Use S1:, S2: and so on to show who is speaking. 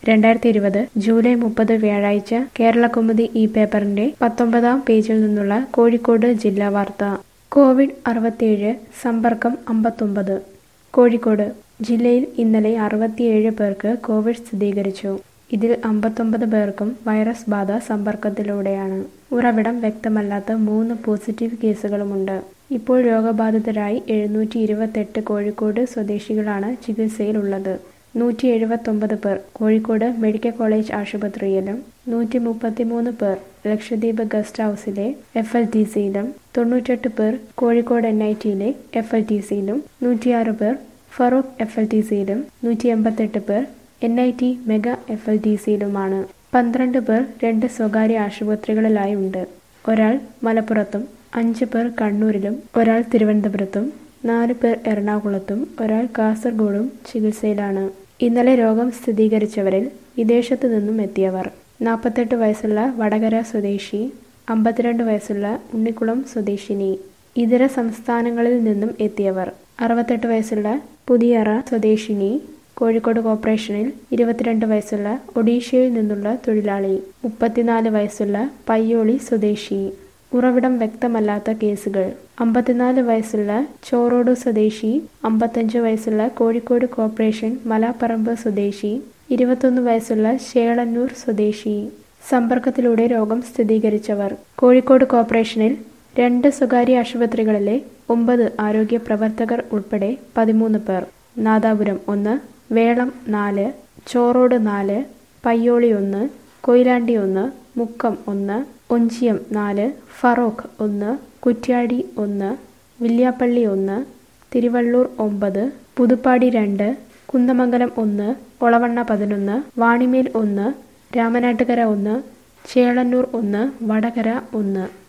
S1: രണ്ടായിരത്തി ഇരുപത് ജൂലൈ മുപ്പത് വ്യാഴാഴ്ച കേരളകൗമുദി ഈ പേപ്പറിന്റെ പത്തൊമ്പതാം പേജിൽ നിന്നുള്ള കോഴിക്കോട് ജില്ലാ വാർത്ത കോവിഡ് അറുപത്തിയേഴ് സമ്പർക്കം അമ്പത്തൊമ്പത് കോഴിക്കോട് ജില്ലയിൽ ഇന്നലെ അറുപത്തിയേഴ് പേർക്ക് കോവിഡ് സ്ഥിരീകരിച്ചു ഇതിൽ അമ്പത്തൊമ്പത് പേർക്കും വൈറസ് ബാധ സമ്പർക്കത്തിലൂടെയാണ് ഉറവിടം വ്യക്തമല്ലാത്ത മൂന്ന് പോസിറ്റീവ് കേസുകളുമുണ്ട് ഇപ്പോൾ രോഗബാധിതരായി എഴുന്നൂറ്റി ഇരുപത്തെട്ട് കോഴിക്കോട് സ്വദേശികളാണ് ചികിത്സയിലുള്ളത് നൂറ്റി എഴുപത്തൊമ്പത് പേർ കോഴിക്കോട് മെഡിക്കൽ കോളേജ് ആശുപത്രിയിലും നൂറ്റി മുപ്പത്തിമൂന്ന് പേർ ലക്ഷദ്വീപ് ഗസ്റ്റ് ഹൗസിലെ എഫ് എൽ ടി സിയിലും തൊണ്ണൂറ്റെട്ട് പേർ കോഴിക്കോട് എൻ ഐ ടിയിലെ എഫ് എൽ ടി സിയിലും നൂറ്റിയാറ് പേർ ഫറൂഖ് എഫ് എൽ ടി സിയിലും നൂറ്റി എൺപത്തെട്ട് പേർ N I T mega F L T സിയിലുമാണ് പന്ത്രണ്ട് പേർ രണ്ട് സ്വകാര്യ ആശുപത്രികളിലായി ഉണ്ട് ഒരാൾ മലപ്പുറത്തും അഞ്ച് പേർ കണ്ണൂരിലും ഒരാൾ തിരുവനന്തപുരത്തും നാല് പേർ എറണാകുളത്തും ഒരാൾ കാസർഗോഡും ചികിത്സയിലാണ് ഇന്നലെ രോഗം സ്ഥിരീകരിച്ചവരിൽ വിദേശത്തു നിന്നും എത്തിയവർ നാൽപ്പത്തെട്ട് വയസ്സുള്ള വടകര സ്വദേശി അമ്പത്തിരണ്ട് വയസ്സുള്ള ഉണ്ണിക്കുളം സ്വദേശിനി ഇതര സംസ്ഥാനങ്ങളിൽ നിന്നും എത്തിയവർ അറുപത്തെട്ട് വയസ്സുള്ള പുതിയറ സ്വദേശിനി കോഴിക്കോട് കോർപ്പറേഷനിൽ ഇരുപത്തിരണ്ട് വയസ്സുള്ള ഒഡീഷയിൽ നിന്നുള്ള തൊഴിലാളി മുപ്പത്തിനാല് വയസ്സുള്ള പയ്യോളി സ്വദേശി ഉറവിടം വ്യക്തമല്ലാത്ത കേസുകൾ അമ്പത്തിനാല് വയസ്സുള്ള ചോറോട് സ്വദേശി അമ്പത്തഞ്ച് വയസ്സുള്ള കോഴിക്കോട് കോർപ്പറേഷൻ മലാപ്പറമ്പ് സ്വദേശി ഇരുപത്തൊന്ന് വയസ്സുള്ള ശേളന്നൂർ സ്വദേശി സമ്പർക്കത്തിലൂടെ രോഗം സ്ഥിരീകരിച്ചവർ കോഴിക്കോട് കോർപ്പറേഷനിൽ രണ്ട് സ്വകാര്യ ആശുപത്രികളിലെ ഒമ്പത് ആരോഗ്യ പ്രവർത്തകർ ഉൾപ്പെടെ പതിമൂന്ന് പേർ നാദാപുരം ഒന്ന് വേളം നാല് ചോറോട് നാല് പയ്യോളി ഒന്ന് കൊയിലാണ്ടി ഒന്ന് മുക്കം ഒന്ന് ഒഞ്ചിയം നാല് ഫറോക്ക് ഒന്ന് കുറ്റ്യാടി ഒന്ന് വില്യാപ്പള്ളി ഒന്ന് തിരുവള്ളൂർ ഒമ്പത് പുതുപ്പാടി രണ്ട് കുന്നമംഗലം ഒന്ന് ഒളവണ്ണ പതിനൊന്ന് വാണിമേൽ ഒന്ന് രാമനാട്ടുകര ഒന്ന് ചേളന്നൂർ ഒന്ന് വടകര ഒന്ന്